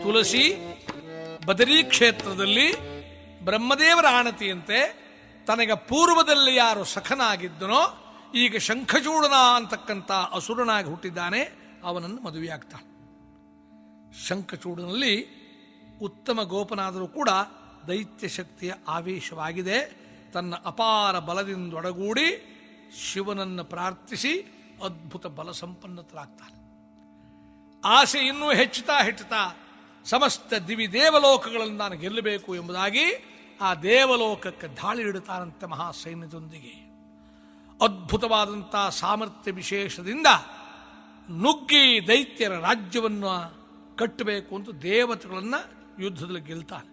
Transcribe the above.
ತುಳಸಿ ಬದರಿ ಕ್ಷೇತ್ರದಲ್ಲಿ ಬ್ರಹ್ಮದೇವರ ಆಣತಿಯಂತೆ ತನಗೆ ಪೂರ್ವದಲ್ಲಿ ಯಾರು ಸಖನಾಗಿದ್ದನೋ ಈಗ ಶಂಖಚೂಡನ ಅಂತಕ್ಕಂಥ ಅಸುರನಾಗಿ ಹುಟ್ಟಿದ್ದಾನೆ ಅವನನ್ನು ಮದುವೆಯಾಗ್ತಾನೆ ಶಂಖಚೂಡನಲ್ಲಿ ಉತ್ತಮ ಗೋಪನಾದರೂ ಕೂಡ ದೈತ್ಯ ಶಕ್ತಿಯ ಆವೇಶವಾಗಿದೆ ತನ್ನ ಅಪಾರ ಬಲದಿಂದೊಡಗೂಡಿ ಶಿವನನ್ನು ಪ್ರಾರ್ಥಿಸಿ ಅದ್ಭುತ ಬಲ ಸಂಪನ್ನತರಾಗ್ತಾನೆ ಆಸೆ ಇನ್ನೂ ಹೆಚ್ಚುತ್ತಾ ಹೆಚ್ಚುತ್ತಾ ಸಮಸ್ತ ದಿವಿ ದೇವಲೋಕಗಳನ್ನು ನಾನು ಗೆಲ್ಲಬೇಕು ಎಂಬುದಾಗಿ ಆ ದೇವಲೋಕಕ್ಕೆ ದಾಳಿ ಇಡುತ್ತಾನಂತೆ ಮಹಾಸೈನ್ಯದೊಂದಿಗೆ ಅದ್ಭುತವಾದಂಥ ಸಾಮರ್ಥ್ಯ ವಿಶೇಷದಿಂದ ನುಗ್ಗಿ ದೈತ್ಯರ ರಾಜ್ಯವನ್ನು ಕಟ್ಟಬೇಕು ಅಂತ ದೇವತೆಗಳನ್ನು ಯುದ್ಧದಲ್ಲಿ ಗೆಲ್ತಾನೆ